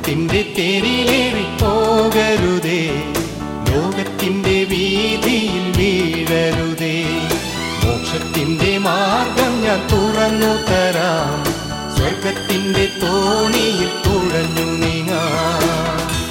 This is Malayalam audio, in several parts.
മോഹത്തിന്റെ തേരിലേറി പോകരുതേ ലോകത്തിന്റെ വീതിയിൽ വീഴരുതേ മോക്ഷത്തിന്റെ മാർഗം ഞാൻ തുറന്നു തരാം സ്വർഗത്തിന്റെ തോണിയിൽ തുഴഞ്ഞു നീങ്ങാം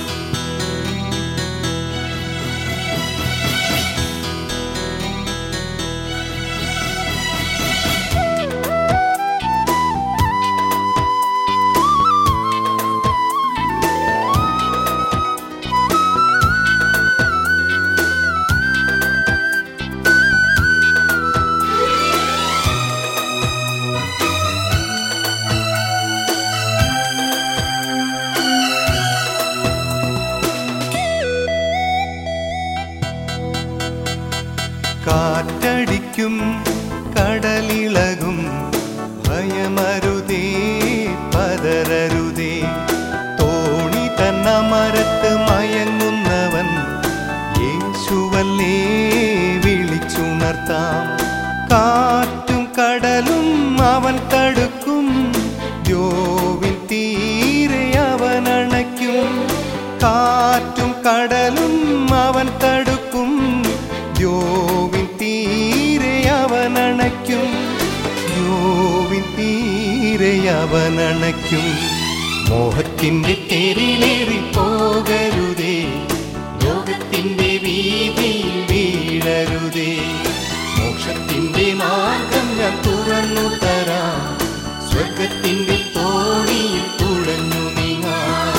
കാറ്റടിക്കും കടലിളകും ഭയമരുതേ പതരരുതേ തോണി തന്ന മരത്ത് മയങ്ങുന്നവൻ യേശുവല്ലേ വിളിച്ചുണർത്താം കാറ്റും കടലും അവൻ തടുക്കും ദ്യോവിൻ തീരെ അവൻ അണയ്ക്കും കാറ്റും കടലും അവൻ തടുക്കും ദ്യോവിൻ തീരെ അവൻ അണയ്ക്കും ദ്യോവിൻ തീരെ അവൻ അണയ്ക്കും മോഹത്തിന്റെ തെരിലേറി പോകരുതേ ലോകത്തിന്റെ വീതിയിൽ വീഴരുതേ മോക്ഷത്തിന്റെ മാർഗം ഞാൻ തുറന്നു തരാം സ്വർഗത്തിന്റെ തോണിയിൽ തുഴഞ്ഞു നീങ്ങാം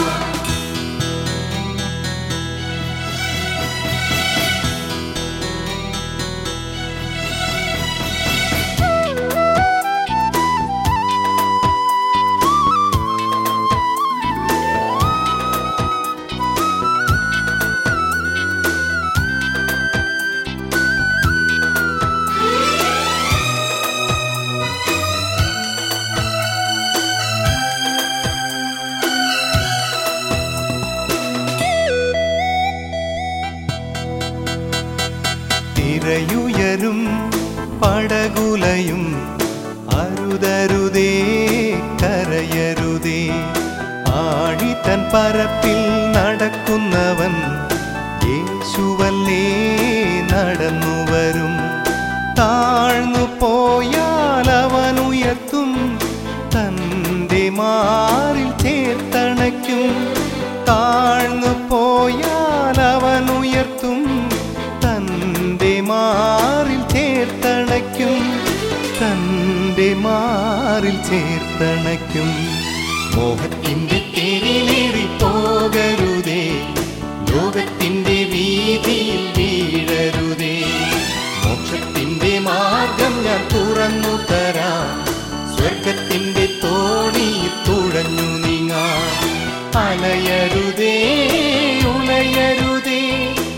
തിരയുയരും പടകുലയും അരുതരുതേ കരയരുതേ ആഴിത്തൻ പരപ്പിൽ നടക്കുന്നവൻ യേശുവല്ലേ നടന്നു വരും താഴ്ന്നു പോയാൽ അവൻ ഉയർത്തും തൻ്റെ മാറിൽ ചേർത്തണയ്ക്കും താഴ്ന്നു പോയാൽ അവൻ ഉയർത്തും തൻ്റെ മാറിൽ ചേർത്തണയ്ക്കും തൻ്റെ മാറിൽ ചേർത്തണയ്ക്കും മോഹത്തിന്റെ തേരിലേറി പോകരുതേ ലോകത്തിന്റെ വീതിയിൽ വീഴരുതേ മോക്ഷത്തിന്റെ മാർഗം ഞാൻ തുറന്നു തരാം സ്വർഗത്തിന്റെ തോണിയിൽ തുഴഞ്ഞു നീങ്ങാം അലയരുതേ ഉലയരുതേ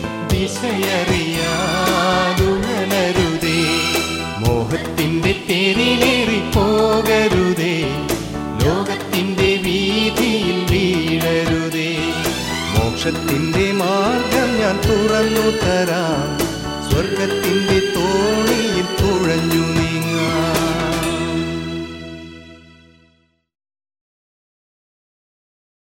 ദിശയറിയാതുണരുതേ മോഹത്തിന്റെ തേരിലേറി പോകരുതേ ലോകത്തിന്റെ വീതിയിൽ വീഴരുതേ മോക്ഷത്തിന്റെ മാർഗം ഞാൻ തുറന്നു തരാം സ്വർഗത്തിന്റെ തോണിയിൽ തുഴഞ്ഞു